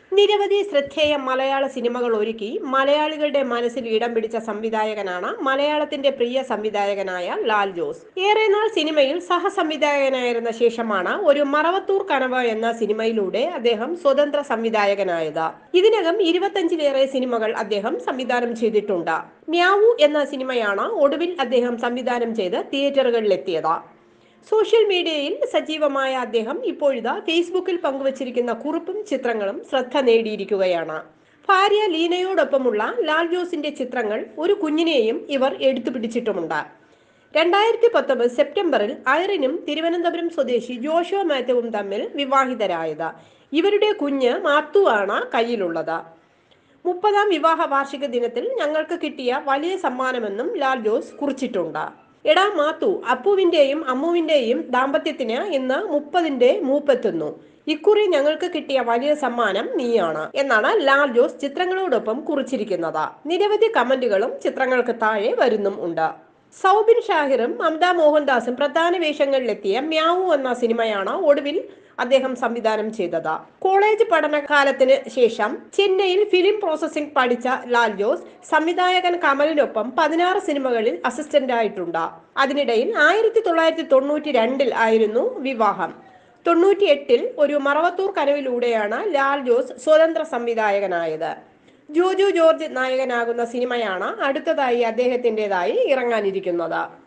നിരവധി ശ്രദ്ധേയ മലയാള സിനിമകൾ ഒരുക്കി മലയാളികളുടെ മനസ്സിൽ ഇടം പിടിച്ച സംവിധായകനാണ് മലയാളത്തിന്റെ പ്രിയ സംവിധായകനായ ലാൽ ജോസ് ഏറെ നാൾ സിനിമയിൽ സഹസംവിധായകനായിരുന്ന ശേഷമാണ് ഒരു മറവത്തൂർ കനവ് എന്ന സിനിമയിലൂടെ അദ്ദേഹം സ്വതന്ത്ര സംവിധായകനായത് ഇതിനകം ഇരുപത്തഞ്ചിലേറെ സിനിമകൾ അദ്ദേഹം സംവിധാനം ചെയ്തിട്ടുണ്ട് മ്യാവു എന്ന സിനിമയാണ് ഒടുവിൽ അദ്ദേഹം സംവിധാനം ചെയ്ത് തിയേറ്ററുകളിലെത്തിയത് സോഷ്യൽ മീഡിയയിൽ സജീവമായ അദ്ദേഹം ഇപ്പോഴിതാ ഫേസ്ബുക്കിൽ പങ്കുവച്ചിരിക്കുന്ന കുറിപ്പും ചിത്രങ്ങളും ശ്രദ്ധ നേടിയിരിക്കുകയാണ് ഭാര്യ ലീനയോടൊപ്പമുള്ള ലാൽ ജോസിന്റെ ചിത്രങ്ങൾ ഒരു കുഞ്ഞിനെയും ഇവർ എടുത്തു പിടിച്ചിട്ടുമുണ്ട് രണ്ടായിരത്തി പത്തൊമ്പത് സെപ്റ്റംബറിൽ ഐറിനും തിരുവനന്തപുരം സ്വദേശി ജോഷോ മാത്യുവും തമ്മിൽ വിവാഹിതരായത് ഇവരുടെ കുഞ്ഞ് മാത്തുവാണ് കയ്യിലുള്ളത് മുപ്പതാം വിവാഹ വാർഷിക ദിനത്തിൽ ഞങ്ങൾക്ക് കിട്ടിയ വലിയ സമ്മാനമെന്നും ലാൽ ജോസ് കുറിച്ചിട്ടുണ്ട് എടാ മാത്തു അപ്പുവിന്റെയും അമ്മുവിന്റെയും ദാമ്പത്യത്തിന് ഇന്ന് മുപ്പതിന്റെ മൂപ്പെത്തുന്നു ഇക്കുറി ഞങ്ങൾക്ക് കിട്ടിയ വലിയ സമ്മാനം നീയാണ് എന്നാണ് ലാൽ ജോസ് ചിത്രങ്ങളോടൊപ്പം കുറിച്ചിരിക്കുന്നത് നിരവധി കമന്റുകളും ചിത്രങ്ങൾക്ക് താഴെ വരുന്നും ഉണ്ട് സൗബിൻ ഷാഹിറും മമത മോഹൻദാസും പ്രധാന വേഷങ്ങളിലെത്തിയ മ്യാവു എന്ന സിനിമയാണ് ഒടുവിൽ അദ്ദേഹം സംവിധാനം ചെയ്തത് കോളേജ് പഠനകാലത്തിന് ശേഷം ചെന്നൈയിൽ ഫിലിം പ്രോസസ്സിംഗ് പഠിച്ച ലാൽ ജോസ് സംവിധായകൻ കമലിനൊപ്പം പതിനാറ് സിനിമകളിൽ അസിസ്റ്റന്റ് ആയിട്ടുണ്ട് അതിനിടയിൽ ആയിരത്തി തൊള്ളായിരത്തി തൊണ്ണൂറ്റി രണ്ടിൽ ആയിരുന്നു വിവാഹം തൊണ്ണൂറ്റി എട്ടിൽ ഒരു മറവത്തൂർ കനവിലൂടെയാണ് ലാൽ ജോസ് സ്വതന്ത്ര സംവിധായകനായത് ജോജു ജോർജ് നായകനാകുന്ന സിനിമയാണ് അടുത്തതായി അദ്ദേഹത്തിൻ്റെതായി ഇറങ്ങാനിരിക്കുന്നത്